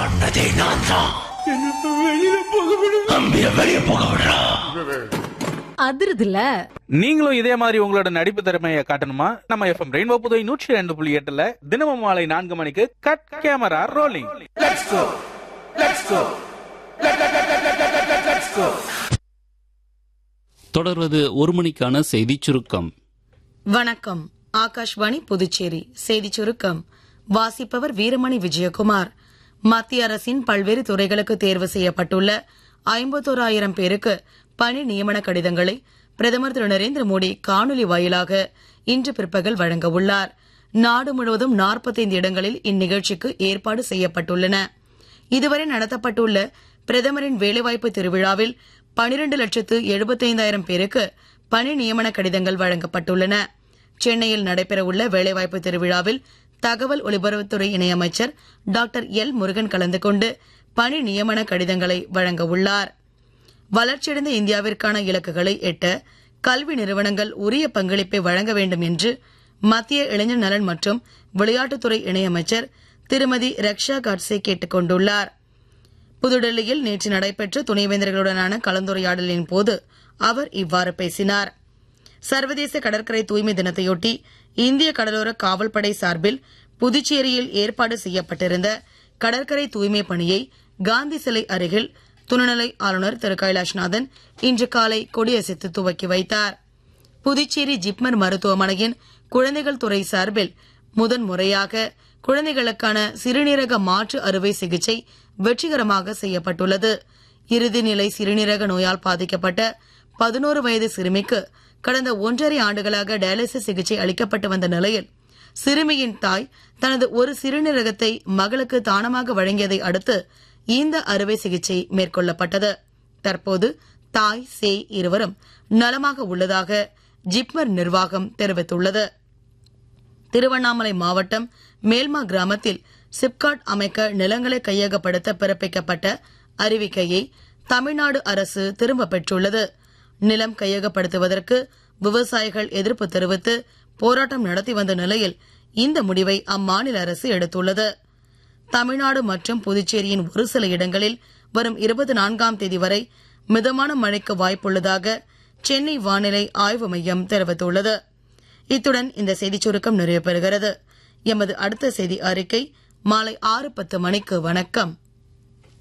பண்ணதே நான் தான் தம்பிய வெளிய போக விடுறா அதிருதுல நீங்களும் இதே மாதிரி உங்களோட நடிப்பு திறமையை காட்டணுமா நம்ம எஃப்எம் ரெயின்போ புதை நூற்றி ரெண்டு புள்ளி எட்டுல தினமும் மாலை நான்கு மணிக்கு கட் கேமரா ரோலிங் தொடர்வது ஒரு மணிக்கான செய்திச் சுருக்கம் வணக்கம் ஆகாஷ்வாணி புதுச்சேரி செய்திச் சுருக்கம் வாசிப்பவர் வீரமணி விஜயகுமார் மத்திய அரசின் பல்வேறு துறைகளுக்கு தேர்வு செய்யப்பட்டுள்ள ஐம்பத்தோராயிரம் பேருக்கு பணி நியமன கடிதங்களை பிரதமர் திரு நரேந்திர மோடி காணொலி வாயிலாக இன்று பிற்பகல் வழங்க உள்ளார் நாடு முழுவதும் 45 இடங்களில் இந்நிகழ்ச்சிக்கு ஏற்பாடு செய்யப்பட்டுள்ளன இதுவரை நடத்தப்பட்டுள்ள பிரதமரின் வேலைவாய்ப்பு திருவிழாவில் 12 லட்சத்து எழுபத்தைந்தாயிரம் பேருக்கு பணி நியமன கடிதங்கள் வழங்கப்பட்டுள்ளன சென்னையில் நடைபெறவுள்ள வேலைவாய்ப்பு திருவிழாவில் தகவல் ஒலிபரப்புத்துறை இணையமைச்சர் டாக்டர் எல் முருகன் கலந்து கொண்டு பணி நியமன கடிதங்களை வழங்க உள்ளார் வளர்ச்சியடைந்த இந்தியாவிற்கான இலக்குகளை எட்ட கல்வி நிறுவனங்கள் உரிய பங்களிப்பை வழங்க வேண்டும் என்று மத்திய இளைஞர் நலன் மற்றும் விளையாட்டுத்துறை இணையமைச்சர் திருமதி ரக்ஷா காட்சே கேட்டுக் கொண்டுள்ளார் புதுடெல்லியில் நேற்று நடைபெற்ற துணைவேந்தர்களுடனான கலந்துரையாடலின் போது அவர் இவ்வாறு பேசினார் சர்வதேச கடற்கரை தூய்மை தினத்தையொட்டி இந்திய கடலோர காவல்படை சார்பில் புதுச்சேரியில் ஏற்பாடு செய்யப்பட்டிருந்த கடற்கரை தூய்மை பணியை காந்தி சிலை அருகில் துணைநிலை ஆளுநர் திரு கைலாஷ்நாதன் இன்று காலை கொடியசைத்து துவக்கி வைத்தார் புதுச்சேரி ஜிப்மர் மருத்துவமனையின் குழந்தைகள் துறை சார்பில் முதன் முறையாக குழந்தைகளுக்கான சிறுநீரக மாற்று அறுவை சிகிச்சை வெற்றிகரமாக செய்யப்பட்டுள்ளது இறுதிநிலை சிறுநீரக நோயால் பாதிக்கப்பட்ட பதினோரு வயது சிறுமிக்கு கடந்த ஒன்றரை ஆண்டுகளாக டயாலிசிஸ் சிகிச்சை அளிக்கப்பட்டு வந்த நிலையில் சிறுமியின் தாய் தனது ஒரு சிறுநீரகத்தை மகளுக்கு தானமாக வழங்கியதை அடுத்து இந்த அறுவை சிகிச்சை மேற்கொள்ளப்பட்டது தற்போது தாய் சேய் இருவரும் நலமாக உள்ளதாக ஜிப்மர் நிர்வாகம் தெரிவித்துள்ளது திருவண்ணாமலை மாவட்டம் மேல்மா கிராமத்தில் சிப்காட் அமைக்க நிலங்களை கையகப்படுத்த பிறப்பிக்கப்பட்ட அறிவிக்கையை தமிழ்நாடு அரசு திரும்ப பெற்றுள்ளது நிலம் கையகப்படுத்துவதற்கு விவசாயிகள் எதிர்ப்பு தெரிவித்து போராட்டம் நடத்தி வந்த நிலையில் இந்த முடிவை அம்மாநில அரசு எடுத்துள்ளது தமிழ்நாடு மற்றும் புதுச்சேரியின் ஒரு சில இடங்களில் வரும் இருபத்தி நான்காம் தேதி வரை மிதமான மழைக்கு வாய்ப்புள்ளதாக சென்னை வானிலை ஆய்வு மையம் தெரிவித்துள்ளது இத்துடன் இந்த செய்திச் சுருக்கம் நிறைவு பெறுகிறது எமது அடுத்த செய்தி அறிக்கை மாலை ஆறு பத்து மணிக்கு வணக்கம்